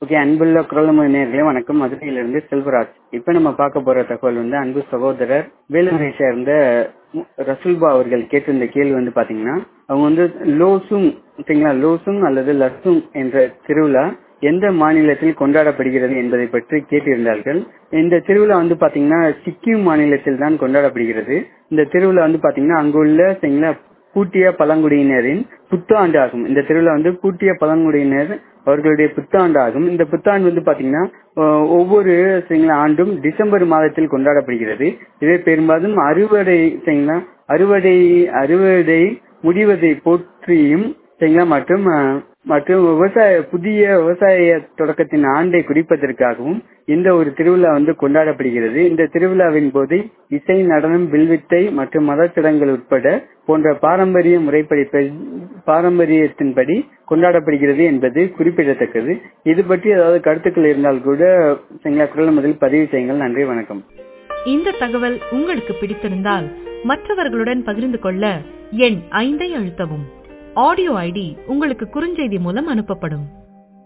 okay அன்புள்ள குரலம நேர்களே வணக்கம் மதுரையிலிருந்து செல்வராஜ் இப்ப நம்ம பார்க்க போற தகவல் வந்து அன்பு சகோதரர் வேலுரை சேர்ந்த மு- ரசூல்பா அவர்கள் கேட்டிருந்த கேள்வி வந்து பாத்தீங்கன்னா அவங்க வந்து லோசுங் ஓகேங்களா லோசுங் அல்லது லசுங் என்ற திருவிழா எந்த மாநிலத்தில் கொண்டாடப்படுகிறது என்பதை பற்றி கேட்டிருந்தார்கள் இந்த திருவிழா வந்து பாத்தீங்கன்னா சிக்கிம் மாநிலத்தில் தான் கொண்டாடப்படுகிறது இந்த திருவிழா வந்து பாத்தீங்கன்னா அங்குள்ள சரிங்களா கூட்டிய பழங்குடியினரின் புத்தாண்டு ஆகும் இந்த திருவிழா வந்து கூட்டிய பழங்குடியினர் அவர்களுடைய புத்தாண்டு ஆகும் இந்த புத்தாண்டு வந்து பாத்தீங்கன்னா அஹ், ஒவ்வொரு சரிங்களா ஆண்டும் டிசம்பர் மாதத்தில் கொண்டாடப்படுகிறது இதை பெரும்பாலும் அறுவடை சரிங்களா அறுவடை அறுவடை முடிவதை போற்றியும் சரிங்களா மற்றும் அஹ், மற்றும் விவசாய புதிய விவசாய தொடக்கத்தின் ஆண்டை குறிப்பதற்காகவும் இந்த ஒரு திருவிழா வந்து கொண்டாடப்படுகிறது இந்த திருவிழாவின் போது இசை நடனம் வில்வித்தை மற்றும் மதச்சடங்குகள் உட்பட போன்ற பாரம்பரிய முறைப்படி பெ- பாரம்பரியத்தின்படி கொண்டாடப்படுகிறது என்பது குறிப்பிடத்தக்கது இது பற்றி ஏதாவது கருத்துக்கள் இருந்தால் கூட சரிங்களா குரல் முதல் பதிவு செய்யுங்கள் நன்றி வணக்கம் இந்த தகவல் உங்களுக்கு பிடித்திருந்தால் மற்றவர்களுடன் பகிர்ந்து கொள்ள எண் ஐந்தை அழுத்தவும் ஆடியோ ஐடி உங்களுக்கு குறுஞ்செய்தி மூலம் அனுப்பப்படும்